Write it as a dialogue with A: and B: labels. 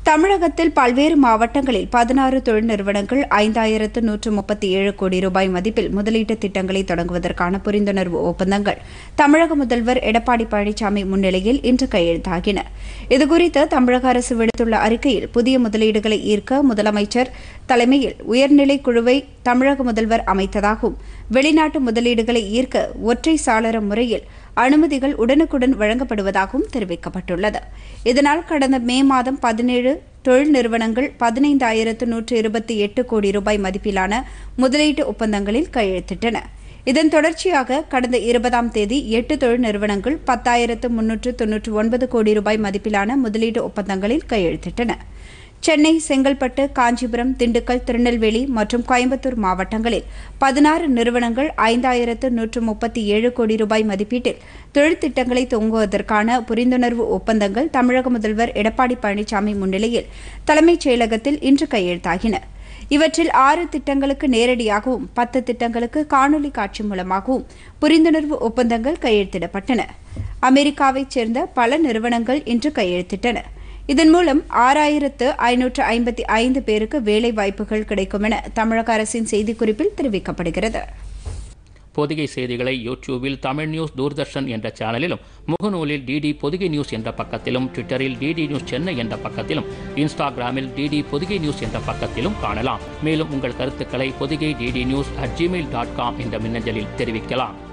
A: தமிழகத்தில் பல்வேறு மாவட்டங்களில் பதினாறு தொழில் நிறுவனங்கள் ஐந்தாயிரத்து நூற்று முப்பத்தி ஏழு கோடி ரூபாய் மதிப்பில் முதலீட்டு திட்டங்களை தொடங்குவதற்கான புரிந்துணர்வு ஒப்பந்தங்கள் தமிழக முதல்வர் எடப்பாடி பழனிசாமி முன்னிலையில் இன்று கையெழுத்தாகின இதுகுறித்து தமிழக அரசு விடுத்துள்ள அறிக்கையில் புதிய முதலீடுகளை ஈர்க்க முதலமைச்சர் தலைமையில் உயர்நிலை குழுவை தமிழக முதல்வர் அமைத்ததாகவும் வெளிநாட்டு முதலீடுகளை ஈர்க்க ஒற்றை சாளர முறையில் அனுமதிகள் உடனுக்குடன் வழங்கப்படுவதாகவும் தெரிவிக்கப்பட்டுள்ளது இதனால் கடந்த மே மாதம் பதினேழு தொழில் நிறுவனங்கள் பதினைந்தாயிரத்து நூற்று இருபத்தி எட்டு கோடி ரூபாய் மதிப்பிலான முதலீட்டு ஒப்பந்தங்களில் கையெழுத்திட்டன இதன் தொடர்ச்சியாக கடந்த இருபதாம் தேதி எட்டு தொழில் நிறுவனங்கள் பத்தாயிரத்து முன்னூற்று தொன்னூற்று ஒன்பது கோடி ரூபாய் மதிப்பிலான முதலீட்டு ஒப்பந்தங்களில் கையெழுத்திட்டன சென்னை செங்கல்பட்டு காஞ்சிபுரம் திண்டுக்கல் திருநெல்வேலி மற்றும் கோயம்புத்தூர் மாவட்டங்களில் பதினாறு நிறுவனங்கள் ஐந்தாயிரத்து நூற்று முப்பத்தி ஏழு கோடி ரூபாய் மதிப்பீட்டில் தொழில் திட்டங்களை துவங்குவதற்கான புரிந்துணர்வு ஒப்பந்தங்கள் தமிழக முதல்வர் எடப்பாடி பழனிசாமி முன்னிலையில் தலைமைச் செயலகத்தில் இன்று கையெழுத்தாகின இவற்றில் ஆறு திட்டங்களுக்கு நேரடியாகவும் பத்து திட்டங்களுக்கு காணொலி காட்சி மூலமாகவும் புரிந்துணர்வு ஒப்பந்தங்கள் கையெழுத்திடப்பட்டன அமெரிக்காவைச் சேர்ந்த பல நிறுவனங்கள் இன்று கையெழுத்திட்டன இதன் மூலம் ஆறாயிரத்து ஐநூற்று ஐம்பத்தி ஐந்து பேருக்கு வேலை வாய்ப்புகள் கிடைக்கும் என தமிழக அரசின் செய்திக்குறிப்பில் தெரிவிக்கப்படுகிறது
B: பொதிகை செய்திகளை யூடியூபில் தமிழ் நியூஸ் தூர்தர்ஷன் என்ற சேனலிலும் முகநூலில் டிடி பொதிகை நியூஸ் என்ற பக்கத்திலும் ட்விட்டரில் டிடி நியூஸ் சென்னை என்ற பக்கத்திலும் இன்ஸ்டாகிராமில் டிடி பொதிகை நியூஸ் என்ற பக்கத்திலும் காணலாம் மேலும் உங்கள் கருத்துக்களை Podhigai DD news at Gmail dot com என்ற மின்னஞ்சலில் தெரிவிக்கலாம்